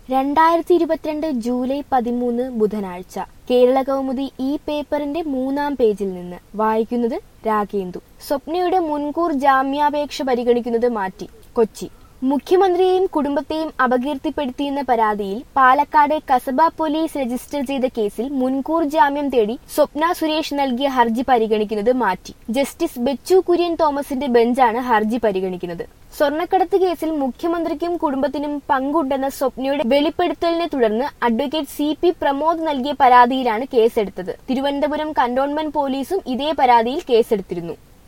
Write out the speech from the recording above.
രണ്ടായിരത്തി ഇരുപത്തിരണ്ട് ജൂലൈ പതിമൂന്ന് ബുധനാഴ്ച കേരള കൗമുദി ഈ പേപ്പറിന്റെ മൂന്നാം പേജിൽ നിന്ന് വായിക്കുന്നത് രാഗേന്ദു സ്വപ്നയുടെ മുൻകൂർ ജാമ്യാപേക്ഷ പരിഗണിക്കുന്നത് മാറ്റി കൊച്ചി മുഖ്യമന്ത്രിയെയും കുടുംബത്തെയും അപകീർത്തിപ്പെടുത്തിയെന്ന പരാതിയിൽ പാലക്കാട് കസബ പോലീസ് രജിസ്റ്റർ ചെയ്ത കേസിൽ മുൻകൂർ ജാമ്യം തേടി സ്വപ്ന സുരേഷ് നൽകിയ ഹർജി പരിഗണിക്കുന്നത് മാറ്റി ജസ്റ്റിസ് ബെച്ചു കുര്യൻ തോമസിന്റെ ബെഞ്ചാണ് ഹർജി പരിഗണിക്കുന്നത് സ്വർണ്ണക്കടത്ത് കേസിൽ മുഖ്യമന്ത്രിക്കും കുടുംബത്തിനും പങ്കുണ്ടെന്ന സ്വപ്നയുടെ വെളിപ്പെടുത്തലിനെ തുടർന്ന് അഡ്വക്കേറ്റ് സി പി പ്രമോദ് നൽകിയ പരാതിയിലാണ് കേസെടുത്തത് തിരുവനന്തപുരം കന്റോൺമെന്റ് പോലീസും ഇതേ പരാതിയിൽ കേസെടുത്തിരുന്നു